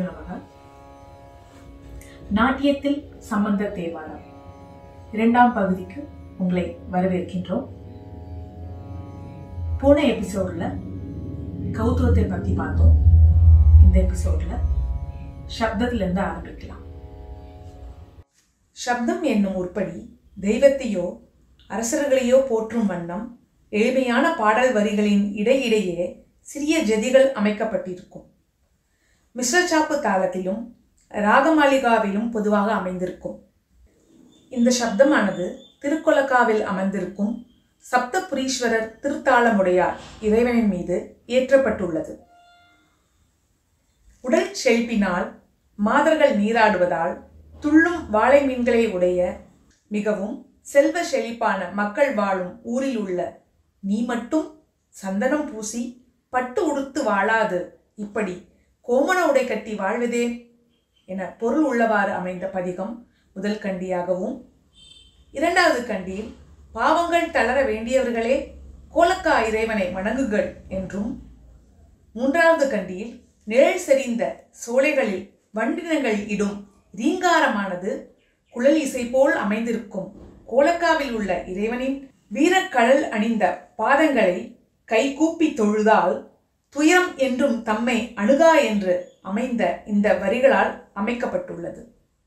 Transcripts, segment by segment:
அவர்கள் நாட்டியத்தில் சம்பந்த தேவாரம் இரண்டாம் பகுதிக்கு உங்களை வரவேற்கின்றோம் போன எபிசோட்ல கௌத்துவத்தை பத்தி பார்த்தோம் இந்த எபிசோட்ல சப்தத்துல இருந்து ஆரம்பிக்கலாம் சப்தம் என்னும் உருப்படி தெய்வத்தையோ அரசர்களையோ போற்றும் வண்ணம் எளிமையான பாடல் வரிகளின் இடையிடையே சிறிய ஜதிகள் அமைக்கப்பட்டிருக்கும் மிஸ்ரச்சாப்பு தாளத்திலும் ராகமாளிகாவிலும் பொதுவாக அமைந்திருக்கும் இந்த சப்தமானது திருக்கொலக்காவில் அமர்ந்திருக்கும் சப்தபுரீஸ்வரர் திருத்தாளமுடையார் இறைவனின் மீது ஏற்றப்பட்டுள்ளது உடல் செழிப்பினால் மாதர்கள் நீராடுவதால் துள்ளும் வாழை மீன்களை உடைய மிகவும் செல்வ செழிப்பான மக்கள் வாழும் ஊரில் உள்ள நீ மட்டும் சந்தனம் பூசி பட்டு உடுத்து வாழாது இப்படி கோமண உடை கட்டி வாழ்வதே என பொருள் உள்ளவாறு அமைந்த பதிகம் முதல் கண்டியாகவும் இரண்டாவது கண்டியில் பாவங்கள் தளர வேண்டியவர்களே கோலக்கா இறைவனை வணங்குகள் என்றும் மூன்றாவது கண்டியில் நிழல் செறிந்த சோலைகளில் வண்டினங்கள் இடும் ரீங்காரமானது குழல் இசை போல் அமைந்திருக்கும் கோலக்காவில் உள்ள இறைவனின் வீரக்கழல் அணிந்த பாதங்களை கைகூப்பி தொழுதால் துயரம் என்றும் தம்மை அணுகா என்று அமைந்த இந்த வரிகளால் அமைக்கப்பட்டுள்ளது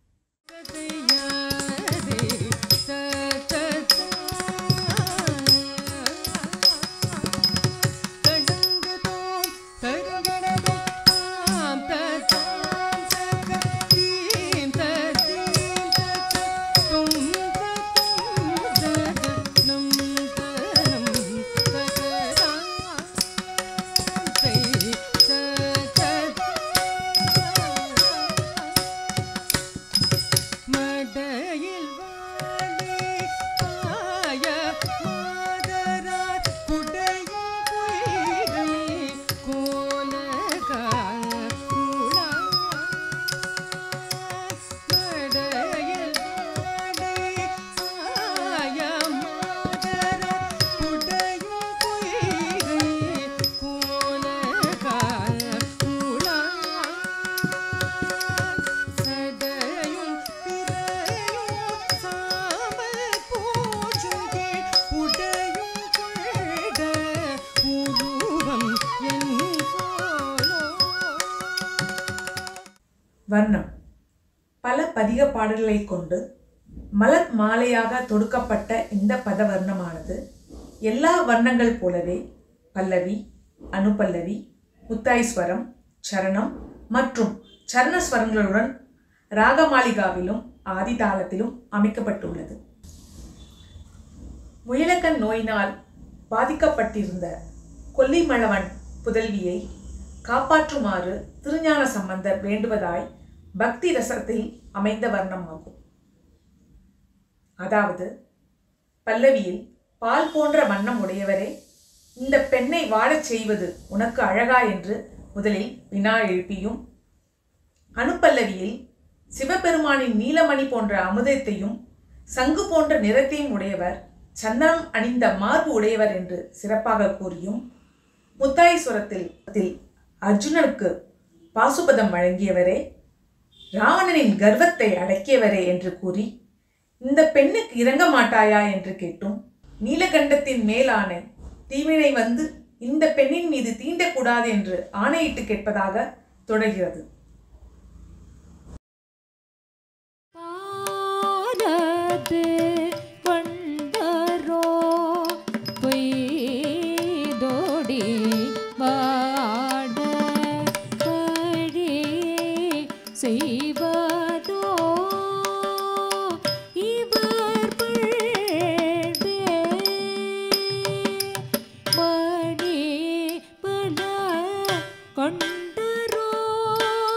மடையில் வாழே ஆய மாதரார் குடையும் பொய்கை கோலகால் உலா. மடையில் வாழே ஆய மாதரார் குடையும் பொய்கை கோலகால் உலா. சடையும் பிறையும் சாம்பல் பூச்சும் கீழ் உடையும் கொண்ட உருவம் என் போலோ வர்ணம் பல பதிக பாடல்களை கொண்டு மலர் மாலையாக தொடுக்கப்பட்ட இந்த பதவர்ணமானது எல்லா வர்ணங்கள் போலவே பல்லவி அனுபல்லவி முத்தாய்ஸ்வரம் சரணம் மற்றும் சரணஸ்வரங்களுடன் ராகமாளிகாவிலும் ஆதிதாளத்திலும் அமைக்கப்பட்டுள்ளது முயலக்கண் நோயினால் பாதிக்கப்பட்டிருந்த கொல்லிமளவன் புதல்வியை காப்பாற்றுமாறு திருஞான சம்பந்தர் வேண்டுவதாய் பக்தி ரசத்தில் அமைந்த வர்ணமாகும் அதாவது பல்லவியில் பால் போன்ற வண்ணம் உடையவரே இந்த பெண்ணை வாழச் செய்வது உனக்கு அழகா என்று முதலில் வினா எழுப்பியும் அனுப்பல்லவியில் சிவபெருமானின் நீலமணி போன்ற அமுதத்தையும் சங்கு போன்ற நிறத்தையும் உடையவர் சந்தனம் அணிந்த மார்பு உடையவர் என்று சிறப்பாக கூறியும் முத்தாயீஸ்வரத்தில் அதில் அர்ஜுனனுக்கு பாசுபதம் வழங்கியவரே ராவணனின் கர்வத்தை அடக்கியவரே என்று கூறி இந்த பெண்ணுக்கு இறங்க மாட்டாயா என்று கேட்டும் நீலகண்டத்தின் மேலான தீவினை வந்து இந்த பெண்ணின் மீது தீண்டக்கூடாது என்று ஆணையிட்டு கேட்பதாக தொடர்கிறது பாரது கொண்டரோ பொய்தோடி வாட பழி செய்வதோ இவர் பிள்பே மணி பல கொண்டரோ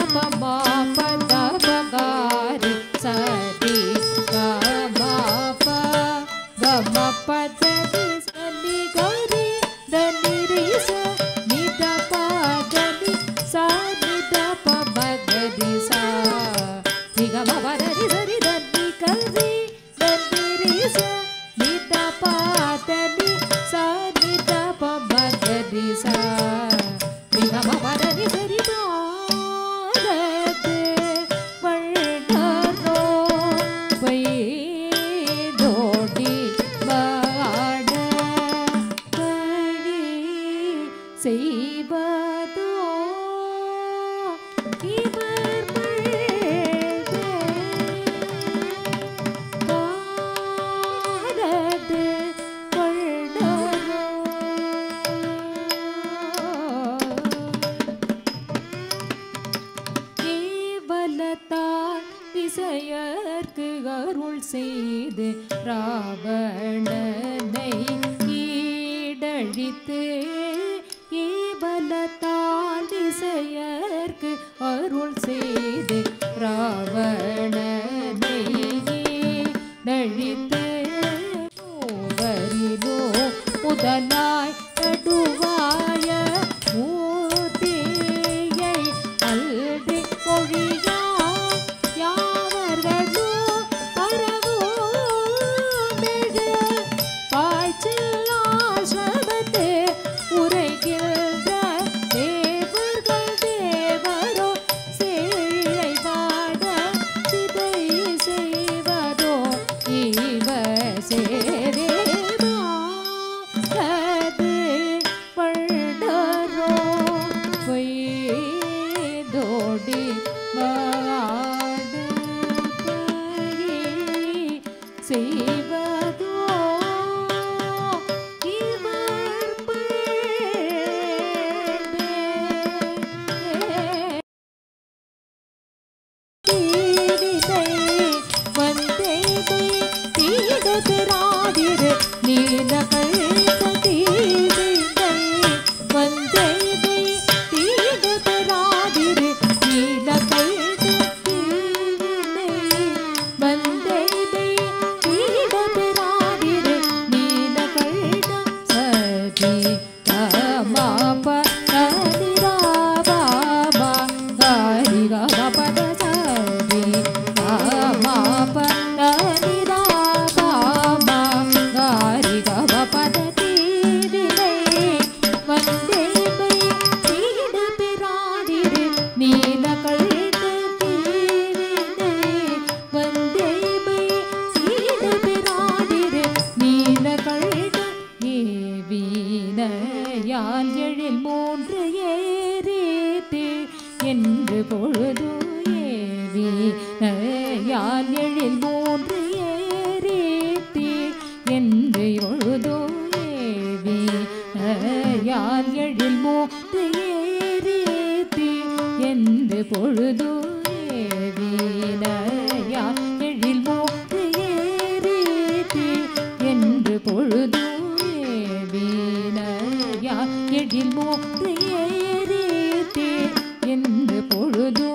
பமா பத பகாரி சரி கமா ப கம பத சனி கரி தனி ரி ச நித பதனி ச நித ப பகரி சா நிகம பதனி சரி தனி கரி தனி ரி ச நித பதனி ச நித ப பகரி சா நிகம பதனி சரி பாரதே வள்ளரோ வைதோடி வாட வழி செய்வதோ இவர் பாரது கேவலத்தால் திசையர்க்கு அருள் செய்து ராவணனை ஈடழித்து கேவலத்தால் திசையர்க்கு அருள் செய்து ராவணனை ஈடழித்து மூவரிலோ முதலாய் நடுவாய மூர்த்தியை அல்றி மொழியா யாவர்களோ பரவோ பாய்ச்சில்லாசமத்து உரைகின்ற தேவர்கள் தேவரோ சேழை பாட சிதை செய்வதோ இவ சேரேமா அது பள்ளரோ பொய்தோடி வாட பழி செய்வதோ இவர் பே தீவிதை வந்தேதை தீடதிராதிரு நீலகள் தீவிதை வந்தேதை தீடதிராதிரு நீலகள் தீவிதை வந்தேதை தீடதிராதிரு நீலகள் சரி கமாப கரிராபாபா கரிகமபத சரி கமாப கரிராபாபா கரிகமபத தீவினை வந்தேவை தீட பிராடிரு நீலகள் தீவினை வந்தேவை தீட பிராடிரு நீலகள் ஏவீனையால் எழில் மூன்று ஏறித்து என்று பொழுது ஏவீனையால் எழில் மூன்று ஏறித்து என்று பொழுது ஏவீனையால் எழில் மூன்று ஏறித்து என்று பொழுது ஏவீனையால் எழில் மூன்று ஏறித்து என்று பொழுது வீணையா எழில் மூன்று ஏறித்தே என்று பொழுது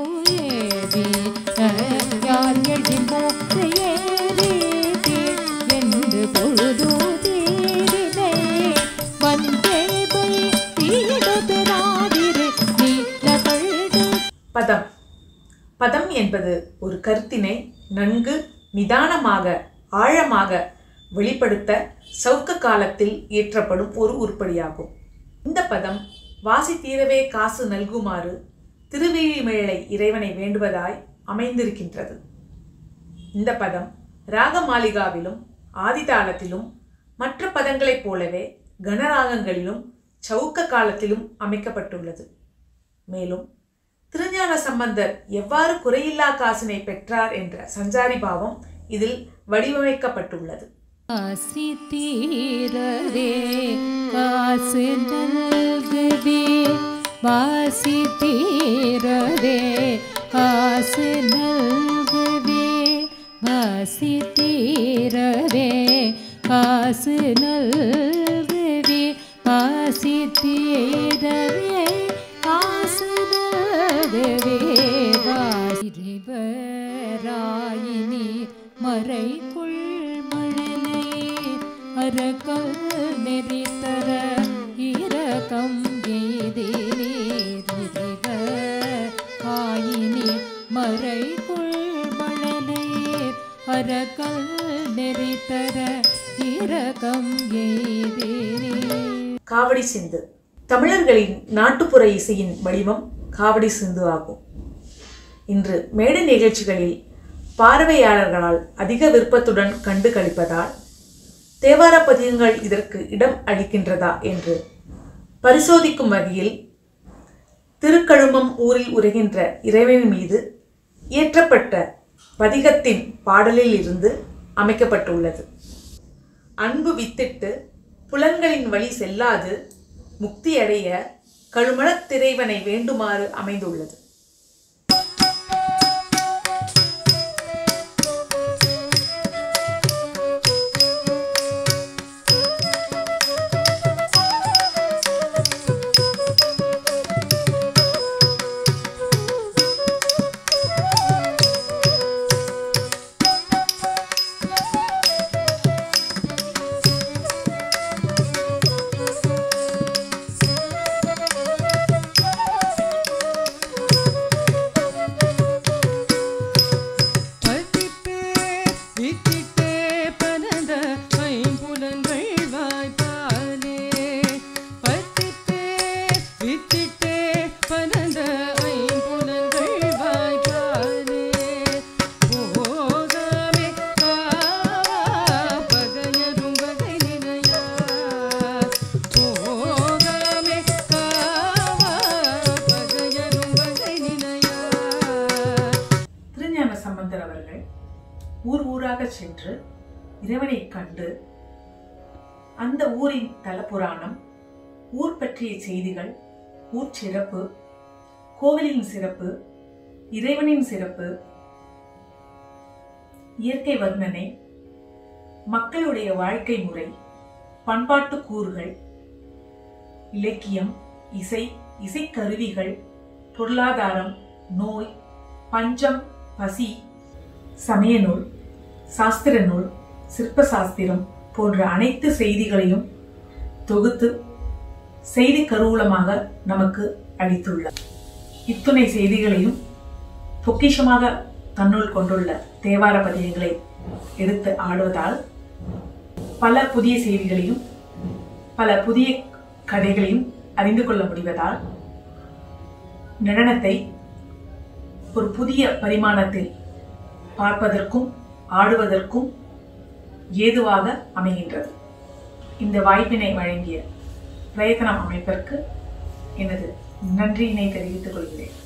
வீணையால் எழில் மூன்று ஏறித்தே என்று பொழுது தீரினை வந்தேபை தீடபெறாதிரு நீலகழ்டு பதம் பதம் என்பது ஒரு கருத்தினை நன்கு நிதானமாக ஆழமாக வெளிப்படுத்த சவுக்க காலத்தில் இயற்றப்படும் ஒரு உருப்படியாகும் இந்த பதம் வாசி தீரவே காசு நல்குமாறு திருவிழிமேளை இறைவனை வேண்டுவதாய் அமைந்திருக்கின்றது இந்த பதம் ராகமாலிகாவிலும் ஆதிதாளத்திலும் மற்ற பதங்களைப் போலவே கனராகங்களிலும் சவுக்க காலத்திலும் அமைக்கப்பட்டுள்ளது மேலும் திருஞான சம்பந்தர் எவ்வாறு குறையில்லா காசினை பெற்றார் என்ற சஞ்சாரி பாவம் இதில் வடிவமைக்கப்பட்டுள்ளது காசி தீரவே காசு நல்குவே வாசி தீரவே காசு நல்குவே வாசி தீரவே காசு நல்குவே வாசி தீரவே காசு நல்குவே இறைவராயினி மறைக்குள் மழலையே அரக்கல் நெறித்தர இரக்கம் எய்தினீர் இறைவராயினி மறைக்குள் மழலையே அரக்கல் நெறித்தர இரக்கம் எய்தினீர் காவடி சிந்து தமிழர்களின் நாட்டுப்புற இசையின் வடிவம் காவடி சிந்து ஆகும் இன்று மேடை நிகழ்ச்சிகளில் பார்வையாளர்களால் அதிக விருப்பத்துடன் கண்டு களிப்பதால் தேவார பதிகங்கள் இதற்கு இடம் அளிக்கின்றதா என்று பரிசோதிக்கும் வகையில் திருக்கழுமம் ஊரில் உரைகின்ற இறைவன் மீது இயற்றப்பட்ட பதிகத்தின் பாடலில் இருந்து அமைக்கப்பட்டுள்ளது அன்பு வித்திட்டு புலன்களின் வழி செல்லாது முக்தியடைய கழுமலத் திரைவனை வேண்டுமாறு அமைந்துள்ளது பத்தித்தே வித்திட்டே பனந்த ஐம்புலன்கள் வாய்ப்பாலே பத்தித்தே வித்திட்டே பனந்த ஐம்புலன்கள் வாய்ப்பாலே போகாமே காவா பகையரும் வகை நினையார் போகாமே காவா பகையரும் வகை நினையார் திருஞான சம்பந்தர் அவர்கள் ஊர் ஊராக சென்று இறைவனை கண்டு அந்த ஊரின் தலபுராணம் ஊர் பற்றிய செய்திகள் ஊர் சிறப்பு கோவிலின் சிறப்பு இறைவனின் சிறப்பு இயற்கை வர்ணனை மக்களுடைய வாழ்க்கை முறை பண்பாட்டு கூறுகள் இலக்கியம் இசை இசைக்கருவிகள் பொருளாதாரம் நோய் பஞ்சம் பசி சமய நூல் சாஸ்திர நூல் சிற்ப சாஸ்திரம் போன்ற அனைத்து செய்திகளையும் தொகுத்து செய்தி கருவூலமாக நமக்கு அளித்துள்ளார் இத்துணை செய்திகளையும் பொக்கிஷமாக தன்னுள் கொண்டுள்ள தேவார பதிகங்களை எடுத்து ஆடுவதால் பல புதிய செய்திகளையும் பல புதிய கதைகளையும் அறிந்து கொள்ள முடிவதால் நடனத்தை ஒரு புதிய பரிமாணத்தில் பார்ப்பதற்கும் ஆடுவதற்கும் ஏதுவாக அமைகின்றது இந்த வாய்ப்பினை வழங்கிய பிரயத்தனம் அமைப்பிற்கு எனது நன்றியினை தெரிவித்துக் கொள்கிறேன்